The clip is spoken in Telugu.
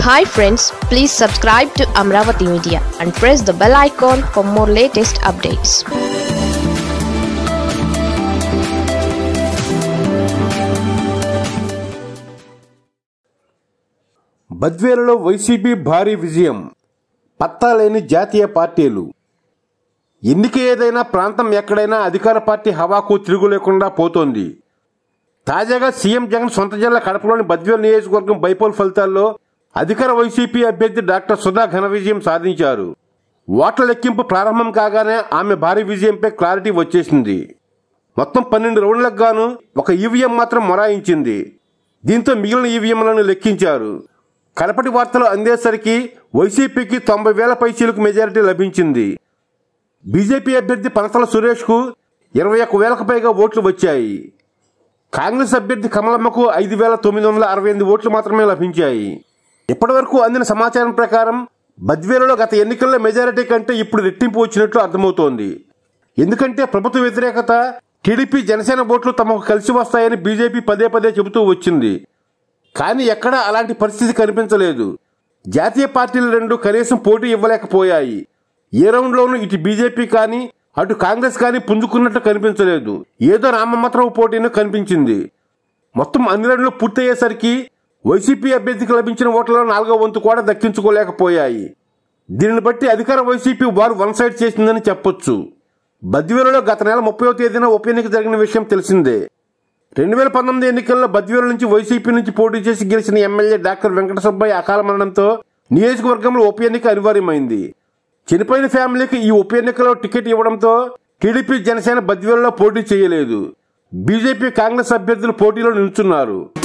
hi friends please subscribe to Amaravati media and press the bell icon for more latest updates బద్వేలులో వైసీపీ భారీ విజయం పత్తా లేని జాతీయ పార్టీలు ఎన్నిక ఏదైనా ప్రాంతం ఎక్కడైనా అధికార పార్టీ హవాకు తిరుగు లేకుండా పోతోంది తాజాగా సీఎం జగన్ సొంత జిల్లా కడపలోని బద్వేలు నియోజకవర్గం బైపోల్ ఫలితాల్లో అధికార వైసీపీ అభ్యర్థి డాక్టర్ సుధా ఘన విజయం సాధించారు ఓట్ల లెక్కింపు ప్రారంభం కాగానే ఆమె భారీ విజయంపై క్లారిటీ వచ్చేసింది మొత్తం పన్నెండు రౌండ్లకు గాను ఒక ఈవీఎం మాత్రం మొరాయించింది దీంతో మిగిలిన ఈవీఎంలను లెక్కించారు కడపటి వార్తలు అందేసరికి వైసీపీకి తొంభై వేల పైచీలకు మెజారిటీ లభించింది బీజేపీ అభ్యర్థి పనతల సురేష్కు ఇరవై ఒక్క వేలకు పైగా ఓట్లు వచ్చాయి కాంగ్రెస్ అభ్యర్థి కమలమ్మకు ఐదు వేల తొమ్మిది వందల అరవై ఎనిమిది ఓట్లు మాత్రమే లభించాయి ఇప్పటివరకు అందిన సమాచారం ప్రకారం బద్వేలులో గత ఎన్నికల్లో మెజారిటీ కంటే ఇప్పుడు రెట్టింపు వచ్చినట్లు అర్థమవుతోంది ఎందుకంటే ప్రభుత్వ వ్యతిరేకత టీడీపీ జనసేన ఓట్లు తమకు కలిసి వస్తాయని బీజేపీ పదే పదే చెబుతూ వచ్చింది కానీ ఎక్కడా అలాంటి పరిస్థితి కనిపించలేదు జాతీయ పార్టీలు రెండు కనీసం పోటీ ఇవ్వలేకపోయాయి ఏ రౌండ్లోనూ ఇటు బీజేపీ కానీ అటు కాంగ్రెస్ కానీ పుంజుకున్నట్టు కనిపించలేదు ఏదో నామమాత్రం పోటీను కనిపించింది మొత్తం అన్ని రౌండ్లు పూర్తయ్యేసరికి వైసీపీ అభ్యర్థికి లభించిన ఓట్లలో నాలుగో వంతు కూడా దక్కించుకోలేకపోయాయి దీనిని బట్టి అధికార వైసీపీ వారు వన్ సైడ్ చేసిందని చెప్పొచ్చు బద్వేలులో గత నెల ముప్పైవ తేదీన ఉప ఎన్నిక జరిగిన విషయం తెలిసిందే రెండు వేల పంతొమ్మిది ఎన్నికల్లో బద్వేలు నుంచి వైసీపీ నుంచి పోటీ చేసి గెలిచిన ఎమ్మెల్యే డాక్టర్ వెంకట సుబ్బయ్య అకాల మరణంతో నియోజకవర్గంలో ఉప ఎన్నిక అనివార్యమైంది చనిపోయిన ఫ్యామిలీకి ఈ ఉప ఎన్నికలో టికెట్ ఇవ్వడంతో టీడీపీ జనసేన బద్వేలులో పోటీ చేయలేదు బీజేపీ కాంగ్రెస్ అభ్యర్థులు పోటీలో నిల్చున్నారు